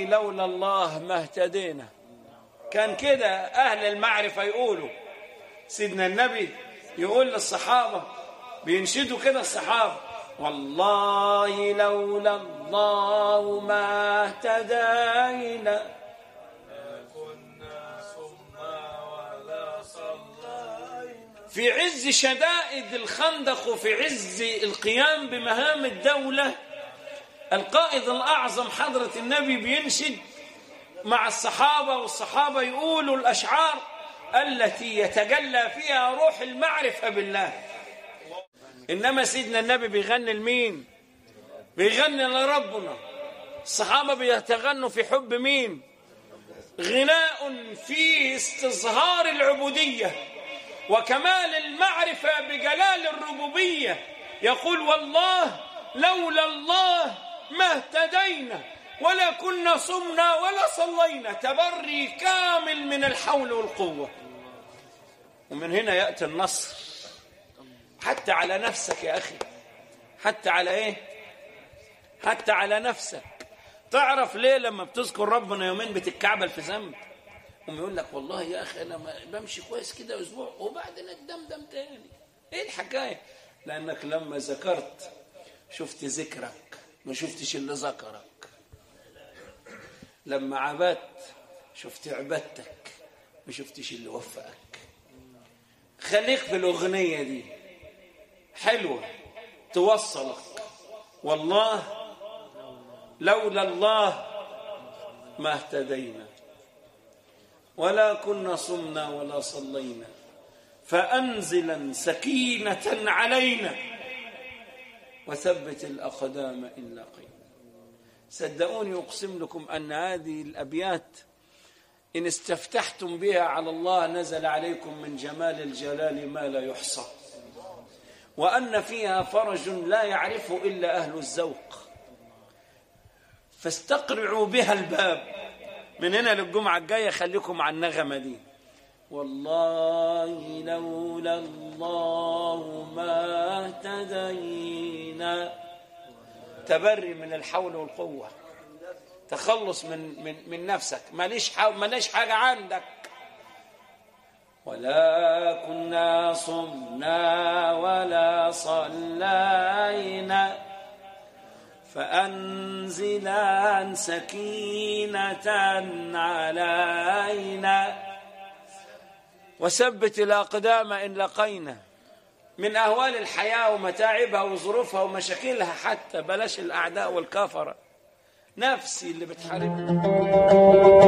لولا الله ما اهتدينا كان كده أهل المعرفة يقولوا سيدنا النبي يقول للصحابة بينشدوا كده الصحابة والله لولا الله ما اهتدينا في عز شدائد الخندق وفي عز القيام بمهام الدولة القائد الأعظم حضرة النبي بينشد مع الصحابة والصحابة يقولوا الأشعار التي يتجلى فيها روح المعرفة بالله إنما سيدنا النبي بيغني لمين بيغني لربنا الصحابة بيتغنوا في حب مين غناء فيه استظهار العبودية وكمال المعرفة بجلال الربوبية يقول والله لولا الله ما اهتدينا ولا كنا صمنا ولا صلينا تبري كامل من الحول والقوة ومن هنا يأتي النصر حتى على نفسك يا أخي حتى على إيه حتى على نفسك تعرف ليه لما بتذكر ربنا يومين بتتكعبل في ذنب يقول لك والله يا أخي أنا بمشي كويس كده أسبوع وبعدين الدمدم تاني إيه الحكاية لأنك لما ذكرت شفت ذكرك ما شفتش اللي ذكرك لما عبدت شفت عبادتك ما شفتش اللي وفقك خليك في الأغنية دي حلوة توصلك والله لولا الله ما اهتدينا ولا كنا صمنا ولا صلينا فأنزلا سكينة علينا وثبت الأقدام إن لقينا صدقوني أقسم لكم أن هذه الأبيات إن استفتحتم بها على الله نزل عليكم من جمال الجلال ما لا يحصى وأن فيها فرج لا يعرفه إلا أهل الذوق فاستقرعوا بها الباب من هنا للجمعة الجاية خليكم على النغمة دي والله لولا الله ما اهتدينا تبري من الحول والقوة تخلص من من من نفسك ماليش حو... ماليش حاجة عندك ولا كنا صمنا ولا صلينا فأنزلا سكينة علينا وثبت الأقدام إن لقينا من أهوال الحياة ومتاعبها وظروفها ومشاكلها حتى بلاش الأعداء والكفرة نفسي اللي بتحاربنا